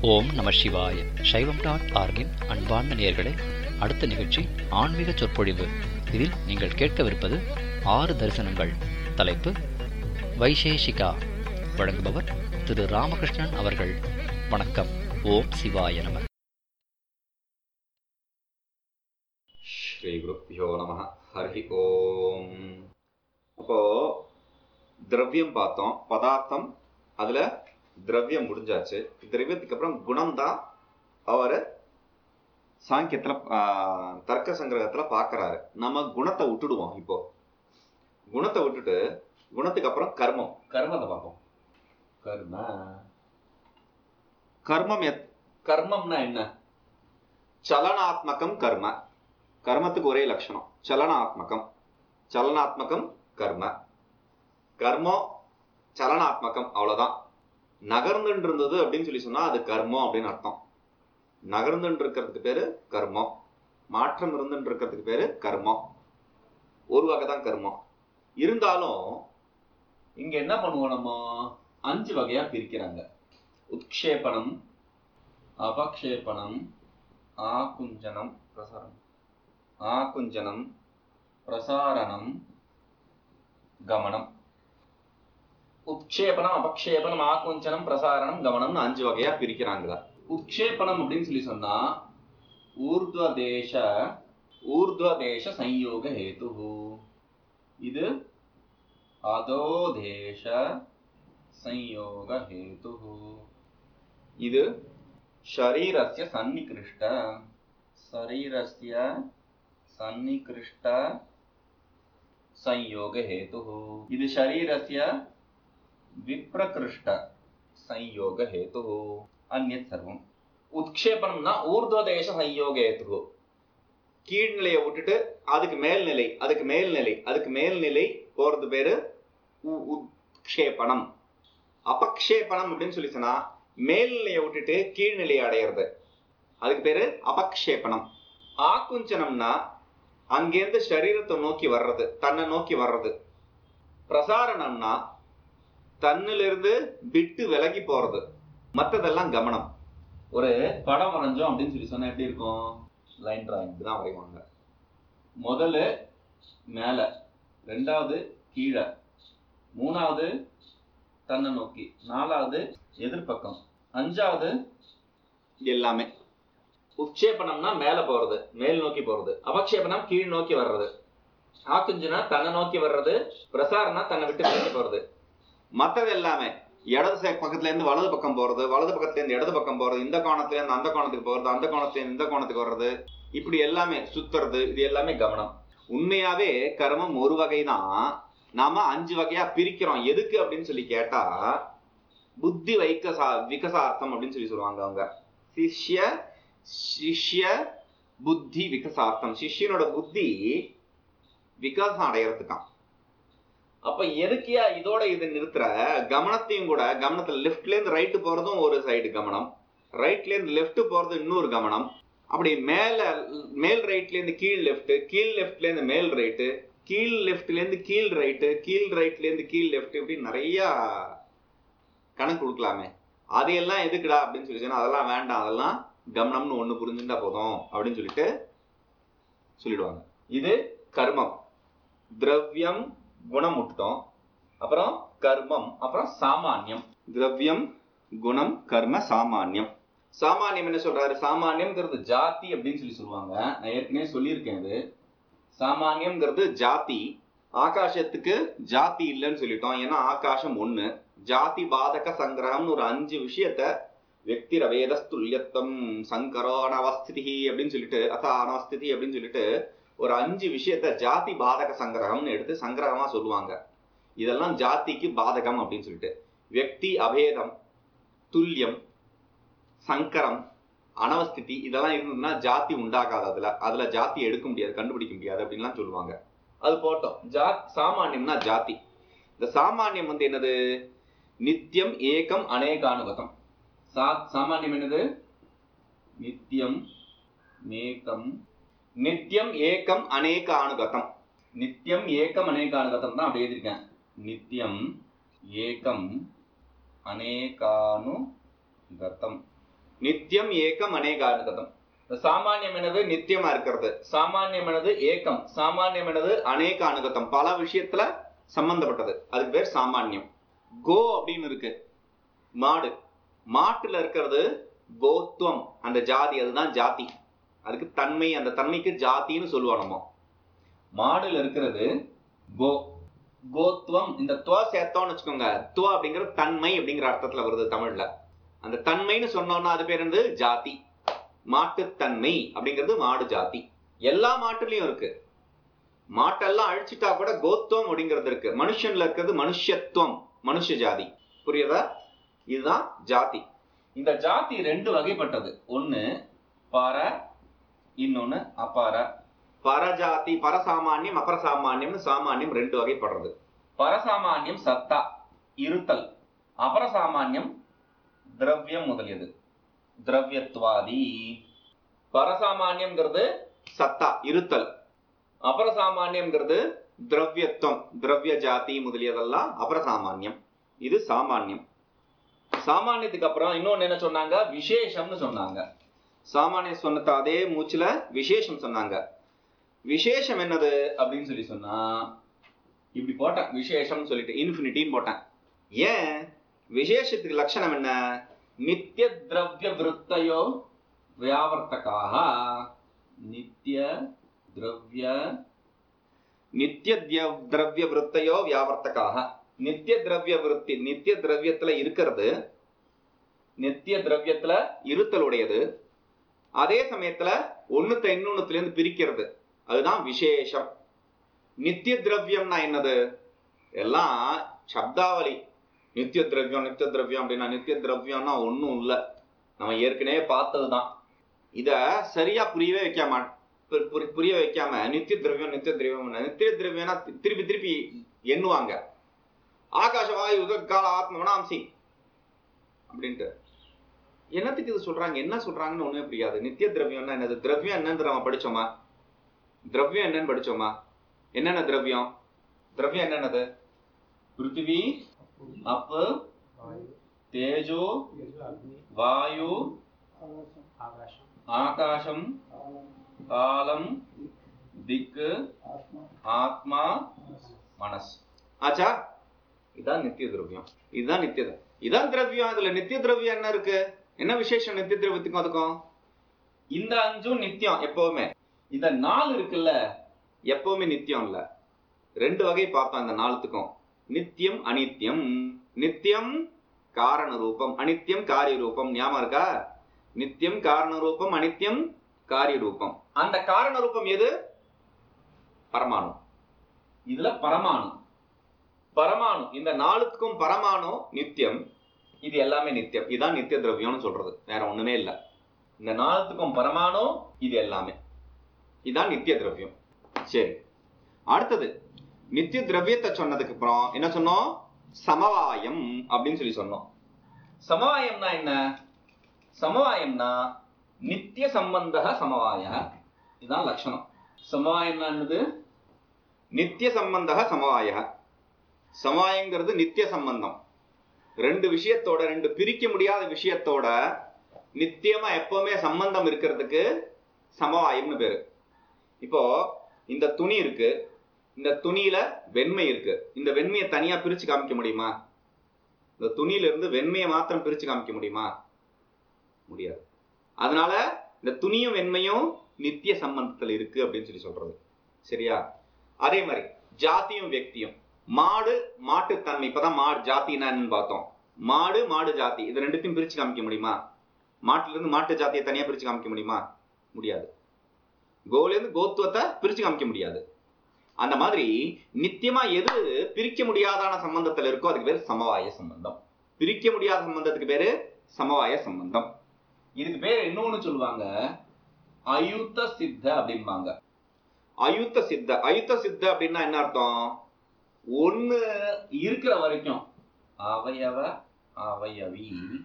ஓம் நம சிவாய சைவம் டாட் ஆர்கின் அன்பார்ந்த நேயர்களே அடுத்த நிகழ்ச்சி ஆன்மீக சொற்பொழிவு இதில் நீங்கள் கேட்கவிருப்பது ஆறு தரிசனங்கள் தலைப்பு வைசேஷிகா வழங்குபவர் திரு ராமகிருஷ்ணன் அவர்கள் வணக்கம் ஓம் சிவாய நம ஸ்ரீகுருப்பியோ நம ஹரி ஓம் அப்போ திரவியம் பார்த்தோம் பதார்த்தம் அதுல திரவியம் முடிஞ்சாச்சு திரவியத்துக்கு அப்புறம் குணம் தான் அவர் சாங்கியத்துல ஆஹ், தர்க்க சங்கிரகத்துல பார்க்கறாரு நம்ம குணத்தை விட்டுடுவோம் இப்போ குணத்தை விட்டுட்டு குணத்துக்கு அப்புறம் கர்மம் கர்மத்தை பார்ப்போம் கர்ம கர்மம் எத் கர்மம்னா என்ன சலனாத்மகம் கர்ம கர்மத்துக்கு ஒரே லட்சணம் சலனாத்மகம் சலனாத்மகம் கர்ம கர்மம் சலனாத்மகம் அவ்வளவுதான் நகர்ந்துட்டு இருந்தது அப்படின்னு சொல்லி சொன்னா அது கர்மம் அப்படின்னு அர்த்தம் நகர்ந்துட்டு இருக்கிறதுக்கு பேரு கர்மம் மாற்றம் இருந்துட்டு இருக்கிறதுக்கு பேரு கர்மம் ஒரு வகை தான் கர்மம் இருந்தாலும் இங்க என்ன பண்ணுவோம் நம்ம அஞ்சு வகையா பிரிக்கிறாங்க உத்க்ஷேபணம் அபக்ஷேபணம் ஆகுஞ்சனம் பிரசாரம் ஆகுஞ்சனம் பிரசாரணம் கமனம் உட்சேபனம் அபக்ஷேபனம் ஆகுஞ்சனம் பிரசாரணம் கமனம்னு அஞ்சு வகையா பிரிக்கிறாங்க உட்சேபனம் அப்படின்னு சொல்லி சொன்னா ஊர்த்வதேச ஊர்த்வதேச சம்யோக ஹேது இது அதோதேச சம்யோக ஹேது இது शरीरस्य सन्निकृष्ट शरीरस्य सन्निकृष्ट संयोग हेतुः இது शरीरस्य विप्रकृष्ट संयोग हेतुः अन्यत् सर्वम् உத்க்ஷேபனம்னா ஊர்துவதேச சம்யோக ஹேதுः கீழ்நிலையை விட்டுட்டு அதுக்கு மேல்நிலை அதுக்கு மேல்நிலை அதுக்கு மேல்நிலை போறது பேரு உ- உத்க்ஷேபனம் அபக்ஷேபனம் அப்படின்னு சொல்லி சொன்னா மேல்நிலையை விட்டுட்டு கீழ்நிலையை அடையிறது அதுக்கு பேரு அபக்ஷேபனம் ஆக்குஞ்சனம்னா அங்கேருந்து சரீரத்தை நோக்கி வர்றது தன்னை நோக்கி வர்றது பிரசாரணம்னா தன்னிலிருந்து விட்டு விலகி போறது மத்ததெல்லாம் கவனம் ஒரு படம் வரைஞ்சோம் அப்படின்னு சொல்லி சொன்னா எப்படி இருக்கும் லைன் டிராயிங் தான் வரைவாங்க முதல்ல மேல ரெண்டாவது கீழே மூணாவது தன்னை நோக்கி நாலாவது எதிர்பக்கம் அஞ்சாவது எல்லாமே உட்சேபனம்னா மேல போறது மேல் நோக்கி போறது அபக்ஷேபனம் கீழ் நோக்கி வர்றது ஆக்குஞ்சுனா தன்னை நோக்கி வர்றது பிரசாரம்னா தன்னை விட்டு விலகி போறது மத்தது எல்லாமே இடது சை- பக்கத்துல இருந்து வலது பக்கம் போறது வலது பக்கத்துல இருந்து இடது பக்கம் போறது இந்த கோணத்துல இருந்து அந்த கோணத்துக்கு போறது அந்த கோணத்துல இருந்து இந்த கோணத்துக்கு வர்றது இப்படி எல்லாமே சுத்துறது இது எல்லாமே கவனம் உண்மையாவே கர்மம் ஒரு வகைதான் நாம அஞ்சு வகையா பிரிக்கிறோம் எதுக்கு அப்படின்னு சொல்லி கேட்டா புத்தி வைக்கசா விகசார்த்தம் அப்படின்னு சொல்லி சொல்லுவாங்க அவங்க சிஷ்ய சிஷ்ய புத்தி விகசார்த்தம் சிஷ்யனோட புத்தி விகாசம் அடையறதுக்காம் அப்ப எதுக்கியா இதோட இது நிறுத்துற கவனத்தையும் கூட கவனத்துல லெஃப்ட்ல இருந்து ரைட்டு போறதும் ஒரு சைடு கவனம் ரைட்ல இருந்து லெஃப்ட் போறது இன்னொரு கவனம் அப்படி மேல மேல் ரைட்ல இருந்து கீழ் லெஃப்ட் கீழ் லெஃப்ட்ல இருந்து மேல் ரைட்டு கீழ் லெஃப்ட்ல இருந்து கீழ் ரைட்டு கீழ் ரைட்ல இருந்து கீழ் லெஃப்ட் இப்படி நிறைய கணக்கு கொடுக்கலாமே அதையெல்லாம் எதுக்குடா அப்படின்னு சொல்லி சொன்னா அதெல்லாம் வேண்டாம் அதெல்லாம் கவனம்னு ஒண்ணு புரிஞ்சுட்டா போதும் அப்படின்னு சொல்லிட்டு சொல்லிடுவாங்க இது கர்மம் திரவியம் குணம் விட்டுட்டோம் அப்புறம் கர்மம் அப்புறம் சாமானியம் திரவியம் குணம் கர்ம சாமானியம் சாமானியம் என்ன சொல்றாரு சாமானியம்ங்கிறது ஜாதி அப்படின்னு சொல்லி சொல்லுவாங்க நான் ஏற்கனவே சொல்லியிருக்கேன் இது சாமானியம்ங்கிறது ஜாதி ஆகாசத்துக்கு ஜாதி இல்லைன்னு சொல்லிட்டோம் ஏன்னா ஆகாசம் ஒண்ணு ஜாதி பாதக சங்கிரகம்னு ஒரு அஞ்சு விஷயத்த வெக்தி ரவேதஸ்துல்யத்தம் சங்கரோ அனவஸ்திதி அப்படின்னு சொல்லிட்டு அத அனவஸ்திதி அப்படின்னு சொல்லிட்டு ஒரு அஞ்சு விஷயத்த ஜாதி பாதக சங்கிரகம்னு எடுத்து சங்கிரகமா சொல்லுவாங்க இதெல்லாம் ஜாதிக்கு பாதகம் அப்படின்னு சொல்லிட்டு வெக்தி அபேதம் துல்லியம் சங்கரம் அனவஸ்திதி இதெல்லாம் இருந்ததுன்னா ஜாதி உண்டாகாது அதுல அதுல ஜாதி எடுக்க முடியாது கண்டுபிடிக்க முடியாது அப்படின்லாம் சொல்லுவாங்க அது போட்டோம் ஜா சாமானியம்னா ஜாதி இந்த சாமானியம் வந்து என்னது நித்தியம் ஏகம் அநேகானுகதம் சா சாமானியம் என்னது நித்தியம் மேகம் நித்தியம் ஏகம் அநேகானுகதம் நித்தியம் ஏகம் அநேகானுகதம் தான் அப்படி எழுதியிருக்கேன் நித்தியம் ஏகம் அநேகானுகதம் நித்தியம் ஏக்கம் அநேகானுகதம் இந்த சாமானியம் எனது நித்தியமா இருக்கிறது சாமானியம் எனது ஏக்கம் சாமானியம் எனது அநேக அனுகதம் பல விஷயத்துல சம்பந்தப்பட்டது அதுக்கு பேர் சாமானியம் கோ அப்படின்னு இருக்கு மாடு மாட்டுல இருக்கிறது கோத்துவம் அந்த ஜாதி அதுதான் ஜாதி அதுக்கு தன்மை அந்த தன்மைக்கு ஜாதின்னு சொல்லுவோம் நம்ம மாடுல இருக்கிறது கோ கோத்துவம் இந்த துவ சேர்த்தோம்னு வச்சுக்கோங்க துவ அப்படிங்கிறது தன்மை அப்படிங்கிற அர்த்தத்துல வருது தமிழ்ல அந்த தன்மைன்னு சொன்னோம்னா அது பேர் வந்து ஜாதி மாட்டுத்தன்மை அப்படிங்கிறது மாடு ஜாதி எல்லா மாட்டுலயும் இருக்கு மாட்டெல்லாம் அழிச்சிட்டா கூட கோத்துவம் அப்படிங்கிறது இருக்கு மனுஷன்ல இருக்கிறது மனுஷத்துவம் மனுஷ ஜாதி புரியுதா இதுதான் ஜாதி இந்த ஜாதி ரெண்டு வகைப்பட்டது ஒண்ணு பர இன்னொன்னு அபார பரஜாதி பரசாமானியம் அபரசாமானியம்னு சாமானியம் ரெண்டு வகைப்படுறது பரசாமானியம் சத்தா இருத்தல் அபரசாமானியம் திரவியம் முதலியது திரவியத்வாதி பரசாமானியம்ங்கிறது சத்தா இருத்தல் அபரசாமானியம்ங்கிறது திரவியத்துவம் திரவிய ஜாதி முதலியதெல்லாம் அபரசாமானியம் இது சாமானியம் சாமானியத்துக்கு அப்புறம் இன்னொன்னு என்ன சொன்னாங்க விசேஷம்னு சொன்னாங்க சாமானியம் சொன்னத அதே மூச்சுல விசேஷம் சொன்னாங்க விசேஷம் என்னது அப்படின்னு சொல்லி சொன்னா இப்படி போட்டேன் விசேஷம் சொல்லிட்டு இன்ஃபினிட்டின்னு போட்டேன் ஏன் விசேஷத்துக்கு லட்சணம் என்ன நித்திய திரவிய விருத்தையோ வியாவர்த்தகாக நித்திய திரவிய நித்திய திய- திரவிய விருத்தையோ வியாவர்த்தகாக நித்திய திரவிய விருத்தி நித்திய திரவியத்துல இருக்கிறது நித்திய திரவியத்துல இருத்தலுடையது அதே சமயத்துல ஒண்ணுத்த இன்னொன்னுத்துல இருந்து பிரிக்கிறது அதுதான் விசேஷம் நித்திய திரவியம்னா என்னது எல்லாம் சப்தாவளி நித்திய திரவியம் நித்திய திரவியம் அப்படின்னா நித்திய திரவியம்னா ஒண்ணும் இல்ல நம்ம ஏற்கனவே பார்த்ததுதான் இத சரியா புரியவே வைக்காம பு- புரி- புரிய வைக்காம நித்திய திரவியம் நித்திய திரவியம் நித்திய திரவியம்னா தி- திருப்பி திருப்பி எண்ணுவாங்க ஆகாஷ வாயு உதகால ஆத்ம மனாம்சி அப்படின்ட்டு என்னத்துக்கு இது சொல்றாங்க என்ன சொல்றாங்கன்னு ஒண்ணுமே புரியாது நித்திய திரவியம்னா என்னது திரவியம் என்னன்னு நம்ம படிச்சோமா திரவியம் என்னன்னு படிச்சோமா என்னென்ன திரவியம் திரவியம் என்னென்னது பிருத்திவி அப்பு தேஜோ வாயு ஆகாசம் காலம் திக்கு ஆத்மா மனஸ் ஆச்சா இதான் நித்திய திரவியம் இதுதான் நித்திய திர- இதான் திரவியம் இதுல நித்திய திரவியம் என்ன இருக்கு என்ன விசேஷம் நித்திய திரவியத்துக்கும் அதுக்கும் இந்த அஞ்சும் நித்தியம் எப்பவுமே இந்த நாலு இருக்குல்ல எப்பவுமே நித்தியம் இல்ல ரெண்டு வகை பார்த்தோம் இந்த நாலுத்துக்கும் நித்தியம் அனித்தியம் நித்தியம் காரண ரூபம் அனித்தியம் காரிய ரூபம் ஞாபகம் இருக்கா நித்தியம் காரண ரூபம் அனித்தியம் காரிய ரூபம் அந்த காரண ரூபம் எது பரமாணு இதுல பரமாணு பரமாணு இந்த நாலுத்துக்கும் பரமாணு நித்தியம் இது எல்லாமே நித்தியம் இதான் நித்திய திரவியம்னு சொல்றது வேற ஒண்ணுமே இல்ல இந்த நாலுத்துக்கும் பரமாணு இது எல்லாமே இதான் நித்திய திரவியம் சரி அடுத்தது நித்திய திரவியத்தை சொன்னதுக்கு அப்புறம் என்ன சொன்னோம் சமவாயம் அப்படின்னு சொல்லி சொன்னோம் சமவாயம்னா என்ன சமவாயம்னா நித்திய சம்பந்த சமவாய இதுதான் லட்சணம் சமவாயம்னா என்னது நித்திய சம்பந்த சமவாய சமவாயங்கிறது நித்திய சம்பந்தம் ரெண்டு விஷயத்தோட ரெண்டு பிரிக்க முடியாத விஷயத்தோட நித்தியமா எப்பவுமே சம்பந்தம் இருக்கிறதுக்கு சமவாயம்னு பேரு இப்போ இந்த துணி இருக்கு இந்த துணியில வெண்மை இருக்கு இந்த வெண்மையை தனியா பிரிச்சு காமிக்க முடியுமா இந்த துணியில இருந்து வெண்மையை மாத்திரம் பிரிச்சு காமிக்க முடியுமா முடியாது அதனால இந்த துணியும் வெண்மையும் நித்திய சம்பந்தத்துல இருக்கு அப்படின்னு சொல்லி சொல்றது சரியா அதே மாதிரி ஜாதியும் வியக்தியும் மாடு மாட்டுத்தன்மை இப்பதான் மாடு ஜாத்தினா என்னன்னு பார்த்தோம் மாடு மாடு ஜாதி இது ரெண்டுத்தையும் பிரிச்சு காமிக்க முடியுமா மாட்டுல இருந்து மாட்டு ஜாத்தியை தனியா பிரிச்சு காமிக்க முடியுமா முடியாது கோல இருந்து கோத்துவத்தை பிரிச்சு காமிக்க முடியாது அந்த மாதிரி நித்தியமா எது பிரிக்க முடியாதான சம்பந்தத்துல இருக்கோ அதுக்கு பேரு சமவாய சம்பந்தம் பிரிக்க முடியாத சம்பந்தத்துக்கு பேரு சமவாய சம்பந்தம் இதுக்கு பேர் இன்னொன்னு சொல்லுவாங்க அயுத்த சித்த அப்படிம்பாங்க அயுத்த சித்த அயுத்த சித்த அப்படின்னா என்ன அர்த்தம் ஒண்ணு இருக்கிற வரைக்கும் அவயவ அவயவி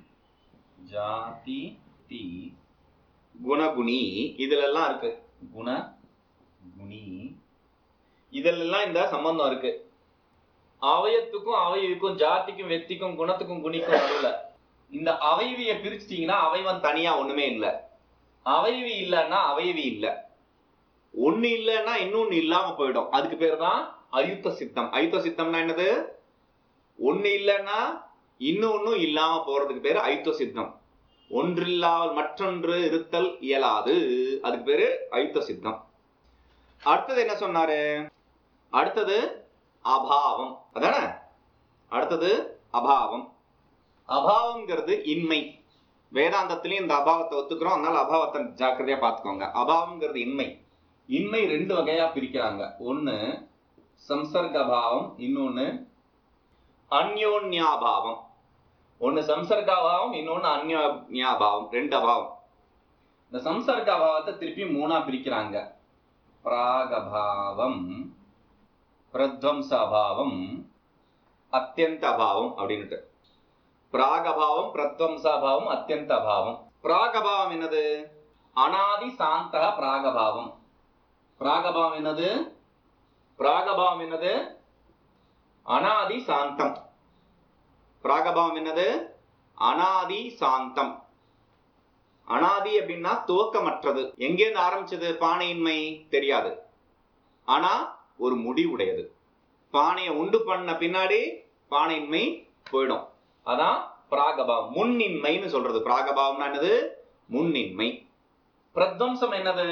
ஜாதி தி குணகுணி இதுல எல்லாம் இருக்கு குண குணி இதெல்லாம் இந்த சம்பந்தம் இருக்கு அவயத்துக்கும் அவயவிக்கும் ஜாதிக்கும் வெத்திக்கும் குணத்துக்கும் குணிக்கும் நடுவுல இந்த அவைவிய பிரிச்சிட்டீங்கன்னா அவைவன் தனியா ஒண்ணுமே இல்ல அவைவி இல்லைன்னா அவைவி இல்ல ஒண்ணு இல்லைன்னா இன்னொன்னு இல்லாம போயிடும் அதுக்கு பேர் தான் அயுத்த சித்தம் அயுத்த சித்தம்னா என்னது ஒண்ணு இல்லைன்னா இன்னொன்னும் இல்லாம போறதுக்கு பேரு அயுத்த சித்தம் ஒன்றில்லாமல் மற்றொன்று இருத்தல் இயலாது அதுக்கு பேரு அயுத்த சித்தம் அடுத்தது என்ன சொன்னாரு அடுத்தது அபாவம் அதானே அடுத்தது அபாவம் அபாவம்ங்கிறது இன்மை வேதாந்தத்திலையும் இந்த அபாவத்தை ஒத்துக்கிறோம் அதனால அபாவத்தை ஜாக்கிரதையா பார்த்துக்கோங்க அபாவம்ங்கிறது இன்மை இன்மை ரெண்டு வகையா பிரிக்கிறாங்க ஒண்ணு சம்சர்க அபாவம் இன்னொன்னு அந்யோன்யாபாவம் ஒண்ணு சம்சர்காபாவம் இன்னொன்னு அந்யோன்யாபாவம் ரெண்டு அபாவம் இந்த சம்சர்க அபாவத்தை திருப்பி மூணா பிரிக்கிறாங்க பிராகபாவம் பிரத்வம்ச அபாவம் அத்தியந்த அபாவம் அப்படின்னுட்டு பிராகபாவம் பிரத்வம்சாபாவம் அத்தியந்த அபாவம் பிராகபாவம் என்னது அனாதி சாந்தக பிராகபாவம் பிராகபாவம் என்னது பிராகபாவம் என்னது அனாதி சாந்தம் பிராகபாவம் என்னது அனாதி சாந்தம் அனாதி அப்படின்னா துவக்கமற்றது எங்கேருந்து ஆரம்பிச்சது பானையின்மை தெரியாது ஆனா ஒரு முடிவுடையது பானையை உண்டு பண்ண பின்னாடி பானையின்மை போயிடும் அதான் பிராகபாவம் முன்னின்மைன்னு சொல்றது பிராகபாவம்னா என்னது முன்னின்மை பிரத்வம்சம் என்னது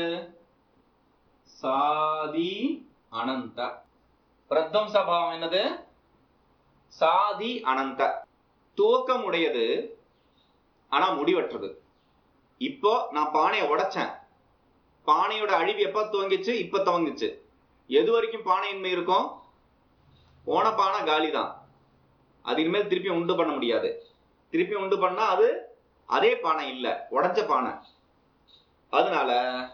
சாதி அனந்த பிரத்வம்ச பாவம் என்னது சாதி அனந்த துவக்கம் உடையது ஆனா முடிவற்றது இப்போ நான் பானையை உடைச்சேன் பானையோட அழிவு எப்ப துவங்கிச்சு இப்ப துவங்கிச்சு எது வரைக்கும் பானையின்மை இருக்கும் போன பானை காலி தான் அது இனிமேல் திருப்பி உண்டு பண்ண முடியாது திருப்பி உண்டு பண்ணா அது அதே பானை இல்ல உடைஞ்ச பானை அதனால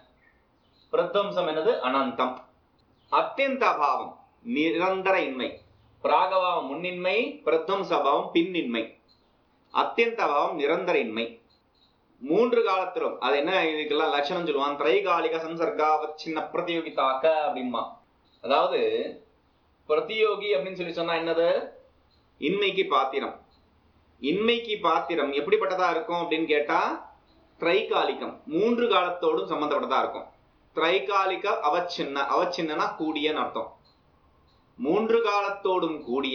பிரத்வம்சம் என்னது அனந்தம் அத்தியந்த அபாவம் நிரந்தர இன்மை பிராகபாவம் முன்னின்மை பிரத்வம்ச அபாவம் பின்னின்மை அத்தியந்த அபாவம் நிரந்தர இன்மை மூன்று காலத்திலும் அது என்ன இதுக்கெல்லாம் லட்சணம் சொல்லுவான் திரைகாலிக சம்சர்கா சின்ன பிரதியோகிதாக்க அப்படிமா அதாவது பிரதியோகி அப்படின்னு சொல்லி சொன்னா என்னது இன்மைக்கு பாத்திரம் இன்மைக்கு பாத்திரம் எப்படிப்பட்டதா இருக்கும் அப்படின்னு கேட்டா திரைகாலிகம் மூன்று காலத்தோடும் சம்பந்தப்பட்டதா இருக்கும் திரைகாலிக அவச்சின்ன அவச்சின்னனா கூடியன்னு அர்த்தம் மூன்று காலத்தோடும் கூடிய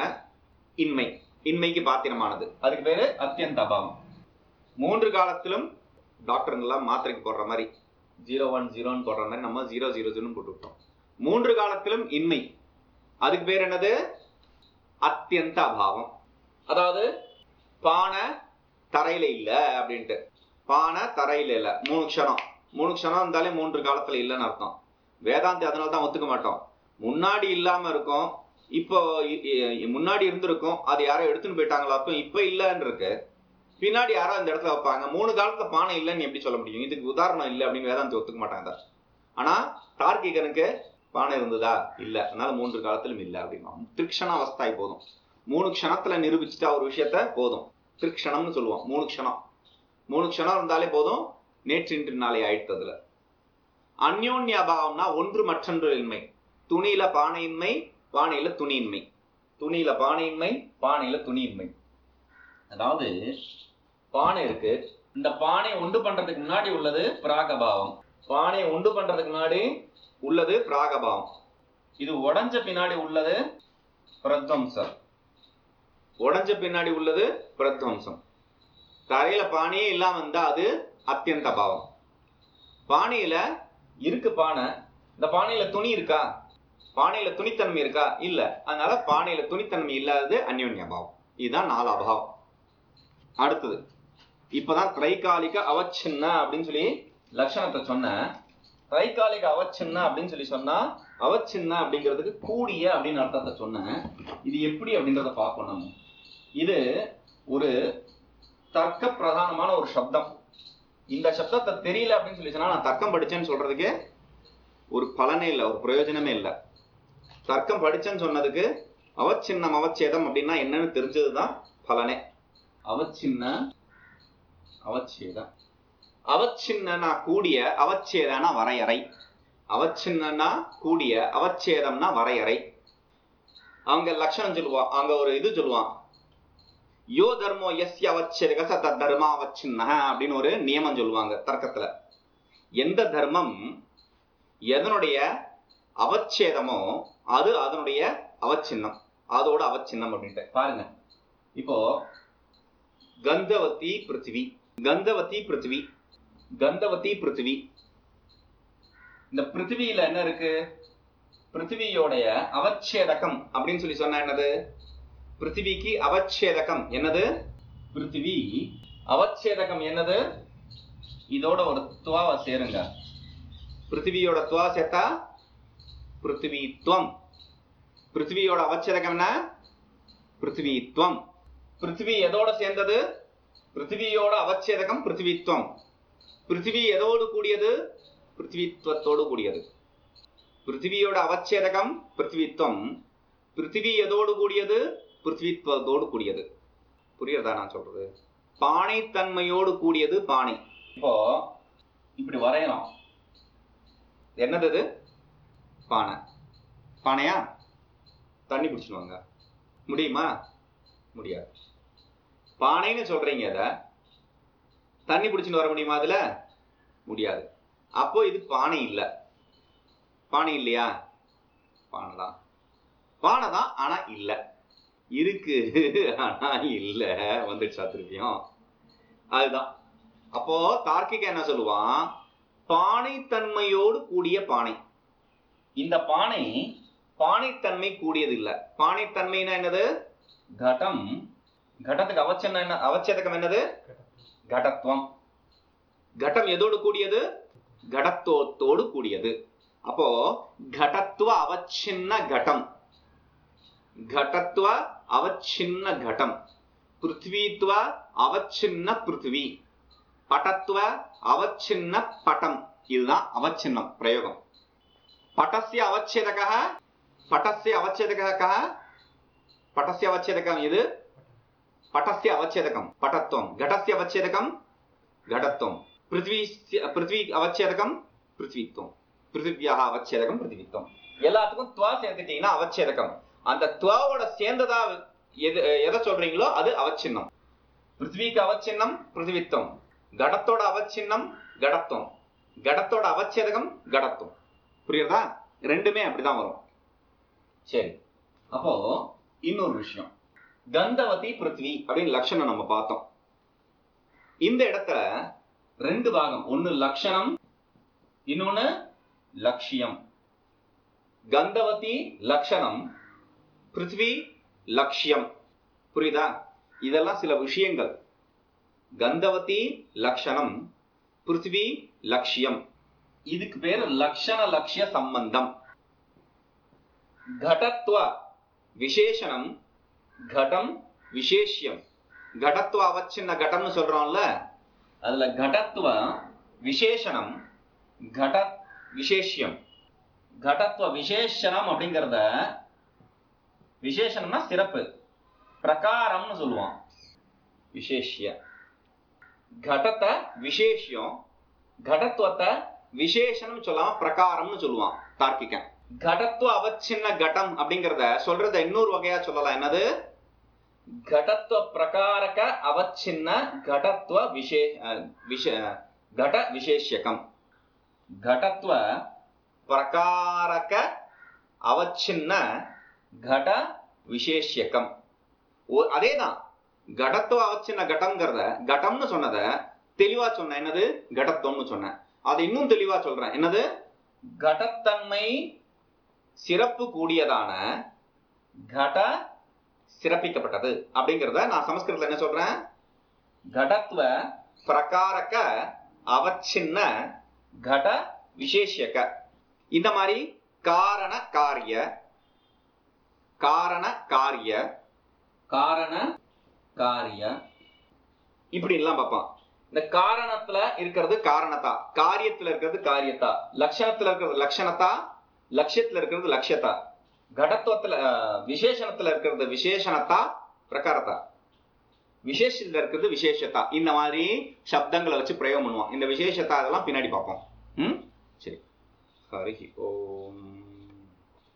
இன்மை இன்மைக்கு பாத்திரமானது அதுக்கு பேரு அத்தியந்த அபாவம் மூன்று காலத்திலும் டாக்டருங்கெல்லாம் மாத்திரைக்கு போடுற மாதிரி ஜீரோ ஒன் ஜீரோன்னு போடுற மாதிரி நம்ம ஜீரோ ஜீரோ ஜீரோன்னு போட்டுவிட்டோம் மூன்று காலத்திலும் இன்மை அதுக்கு பேர் என்னது அத்தியந்த அபாவம் அதாவது பானை தரையில இல்ல அப்படின்ட்டு பானை தரையில இல்ல மூணு க்ஷணம் மூணு க்ஷணம் இருந்தாலே மூன்று காலத்துல இல்லைன்னு அர்த்தம் வேதாந்தி அதனால தான் ஒத்துக்க மாட்டோம் முன்னாடி இல்லாம இருக்கும் இப்போ இ- இ- முன்னாடி இருந்திருக்கும் அது யாரோ எடுத்துன்னு போயிட்டாங்களாக்கும் இப்ப இல்லன்னு இருக்கு பின்னாடி யாரோ இந்த இடத்துல வைப்பாங்க மூணு காலத்துல பானை இல்லைன்னு எப்படி சொல்ல முடியும் இதுக்கு உதாரணம் இல்லை அப்படின்னு வேதாந்தி ஒத்துக்க மாட்டாங்க ஆனா தார்க்கிகனுக்கு பானை இருந்ததா இல்ல அதனால மூன்று காலத்திலும் இல்ல அப்படின்னா திருக்ஷண அவஸ்தாய் போதும் மூணு க்ஷணத்துல நிரூபிச்சுட்டா ஒரு விஷயத்த போதும் திருக்ஷணம்னு சொல்லுவோம் மூணு க்ஷணம் மூணு க்ஷணம் இருந்தாலே போதும் நேற்று இன்று நாளை ஆயிடுத்து அதுல அந்யோன்ய அபாவம்னா ஒன்று மற்றொன்று இன்மை துணியில பானையின்மை பானையில துணியின்மை துணியில பானையின்மை பானையில துணியின்மை அதாவது பானை இருக்கு இந்த பானை உண்டு பண்றதுக்கு முன்னாடி உள்ளது பிராகபாவம் பானையை உண்டு பண்றதுக்கு முன்னாடி உள்ளது பிராகபாவம் இது உடைஞ்ச பின்னாடி உள்ளது பிரத்வம்சம் உடைஞ்ச பின்னாடி உள்ளது பிரத்வம்சம் தரையில பானையே இல்லாம இருந்தா அது அத்தியந்த பாவம் பானையில இருக்கு பானை இந்த பானையில துணி இருக்கா பானையில துணித்தன்மை இருக்கா இல்ல அதனால பானையில துணித்தன்மை இல்லாதது அந்யோன்ய பாவம் இதுதான் நாலு அபாவம் அடுத்தது இப்பதான் திரைகாலிக அவச்சின்ன அப்படின்னு சொல்லி லட்சணத்தை சொன்னேன் திரைகாலிக அவச்சின்ன அப்படின்னு சொல்லி சொன்னா அவச்சின்ன அப்படிங்கிறதுக்கு கூடிய அப்படின்னு அர்த்தத்தை சொன்னேன் இது எப்படி அப்படின்றத பார்ப்போம் நம்ம இது ஒரு தர்க்க பிரதானமான ஒரு சப்தம் இந்த சப்தத்தை தெரியல அப்படின்னு சொல்லி சொன்னா நான் தர்க்கம் படிச்சேன்னு சொல்றதுக்கு ஒரு பலனே இல்லை ஒரு பிரயோஜனமே இல்லை தர்க்கம் படிச்சேன்னு சொன்னதுக்கு அவச்சின்னம் அவச்சேதம் அப்படின்னா என்னன்னு தெரிஞ்சதுதான் பலனே அவச்சின்ன அவச்சேதம் அவச்சின்னனா கூடிய அவச்சேதனா வரையறை அவச்சின்னனா கூடிய அவச்சேதம்னா வரையறை அவங்க லட்சணம் சொல்லுவான் அங்க ஒரு இது சொல்லுவான் யோ தர்மோ எஸ்ய அவச்சேதக ச தத் தர்மாவச்சின்ன அப்படின்னு ஒரு நியமம் சொல்லுவாங்க தர்க்கத்துல எந்த தர்மம் எதனுடைய அவச்சேதமோ அது அதனுடைய அவச்சின்னம் அதோட அவச்சின்னம் அப்படின்ட்டு பாருங்க இப்போ கந்தவதி பிருத்திவி கந்தவதி பிருத்திவி கந்தவதி பிருத்திவி இந்த பிருத்திவியில என்ன இருக்கு பிருத்திவியோடைய அவச்சேதகம் அப்படின்னு சொல்லி சொன்னா என்னது பிருத்திவிக்கு அவச்சேதகம் என்னது பிருத்திவி அவச்சேதகம் என்னது இதோட ஒரு துவாவை சேருங்க பிருத்திவியோட துவா சேர்த்தா பிருத்திவித்வம் பிருத்திவியோட அவச்சேதகம் என்ன பிருத்திவித்வம் பிருத்திவி எதோட சேர்ந்தது பிருத்திவியோட அவச்சேதகம் பிருத்திவித்வம் பிருத்திவி எதோடு கூடியது பிருத்திவித்வத்தோடு கூடியது பிருத்திவியோட அவச்சேதகம் பிருத்திவித்வம் பிருத்திவி எதோடு கூடியது பிருத்திவித்வத்தோடு கூடியது புரியுறதா நான் சொல்றது பானை தன்மையோடு கூடியது பானை இப்போ இப்படி வரையலாம் என்னது இது பானை பானையா தண்ணி பிடிச்சிடுவாங்க முடியுமா முடியாது பானைன்னு சொல்றீங்க அத தண்ணி பிடிச்சிட்டு வர முடியுமா அதுல முடியாது அப்போ இது பானை இல்ல பானை இல்லையா பானை தான் பானை தான் ஆனா இல்ல இருக்கு ஆனா இல்ல வந்துடுச்சா திருப்பியும் அதுதான் அப்போ தார்க்கிக என்ன சொல்லுவான் பானை தன்மையோடு கூடிய பானை இந்த பானை பானைத்தன்மை கூடியது இல்ல பானைத்தன்மைனா என்னது கடம் கடத்துக்கு அவச்சன என்ன அவச்சேதகம் என்னது கடத்துவம் கடம் எதோடு கூடியது கடத்துவத்தோடு கூடியது அப்போ கடத்துவ அவச்சின்ன கடம் घटत्व அவச்சின்ன घटம் பிருத்வித்வ அவச்சின்ன பிருத்வி பட்டத்துவ அவச்சின்ன பட்டம் இதுதான் அவச்சின்னம் பிரயோகம் பட்டஸ்ய அவச்சேதகः பட்டஸ்ய அவச்சேதகः கः பட்டஸ்ய அவச்சேதகம் இது பட்டஸ்ய அவச்சேதகம் பட்டத்துவம் घटस्य அவச்சேதகம் घटत्वம் பிருத்வி பிருத்வி அவச்சேதகம் பிருத்வித்வம் பிருத்திவியாக அவச்சேதகம் பிருத்திவித்வம் எல்லாத்துக்கும் துவா சேர்த்துட்டீங்கன்னா அவச்சேதகம் அந்த துவாவோட சேர்ந்ததா எது எதை சொல்றீங்களோ அது அவச்சின்னம் பிருத்திவிக்கு அவச்சின்னம் பிருத்திவித்வம் கடத்தோட அவச்சின்னம் கடத்துவம் கடத்தோட அவச்சேதகம் கடத்துவம் புரியுறதா ரெண்டுமே அப்படிதான் வரும் சரி அப்போ இன்னொரு விஷயம் கந்தவதி பிருத்வி அப்படின்னு லட்சணம் நம்ம பார்த்தோம் இந்த இடத்துல ரெண்டு பாகம் ஒன்னு லட்சணம் இன்னொன்னு லட்சியம் கந்தவதி லட்சணம் பிருத்வி லட்சியம் புரியுதா இதெல்லாம் சில விஷயங்கள் கந்தவதி லட்சணம் பிருத்வி லட்சியம் இதுக்கு பேரு லட்சண லட்சிய சம்பந்தம் घटत्व விசேஷணம் கடம் விசேஷ்யம் கடத்துவ அவச்சின்ன கடம்னு சொல்றோம்ல அதுல கடத்துவ விசேஷணம் கட விசேஷ்யம் கடத்துவ விசேஷணம் அப்படிங்கறத விசேஷணம்னா சிறப்பு பிரகாரம்னு சொல்லுவான் விசேஷ்ய கடத்தை விசேஷம் கடத்துவத்தை விசேஷனம் சொல்லாம பிரகாரம்னு சொல்லுவான் தார்க்கிகன் கடத்துவ அவச்சின்ன கடம் அப்படிங்கறத சொல்றத இன்னொரு வகையா சொல்லலாம் என்னது கடத்துவ பிரகாரக அவச்சின்ன கடத்துவ விசே அஹ், விஷ கட விசேஷகம் கடத்துவ பிரகாரக அவச்சின்ன கட விசேஷகம் ஓ- அதேதான் கடத்துவ அவச்சின்ன கடம்ங்கிறத கடம்னு சொன்னத தெளிவா சொன்னேன் என்னது கடத்துவம்னு சொன்னேன் அதை இன்னும் தெளிவா சொல்றேன் என்னது கடத்தன்மை சிறப்பு கூடியதான கட சிறப்பிக்கப்பட்டது அப்படிங்கிறத நான் சமஸ்கிருதத்துல என்ன சொல்றேன் கடத்துவ பிரகாரக அவச்சின்ன கட விசேஷக இந்த மாதிரி காரண காரிய காரண காரிய காரண காரிய இப்படி எல்லாம் பார்ப்பான் இந்த காரணத்துல இருக்கிறது காரணத்தா காரியத்துல இருக்கிறது காரியத்தா லட்சணத்துல இருக்கிறது லட்சணத்தா லட்சியத்துல இருக்கிறது லட்சியத்தா கடத்துவத்துல அஹ், விசேஷணத்துல இருக்கிறது விசேஷணத்தா பிரகாரத்தா விசேஷத்துல இருக்கிறது விசேஷத்தா இந்த மாதிரி சப்தங்களை வச்சு பிரயோகம் பண்ணுவான் இந்த விசேஷத்தா அதெல்லாம் பின்னாடி பார்ப்போம் ம் சரி ஹரி ஓம்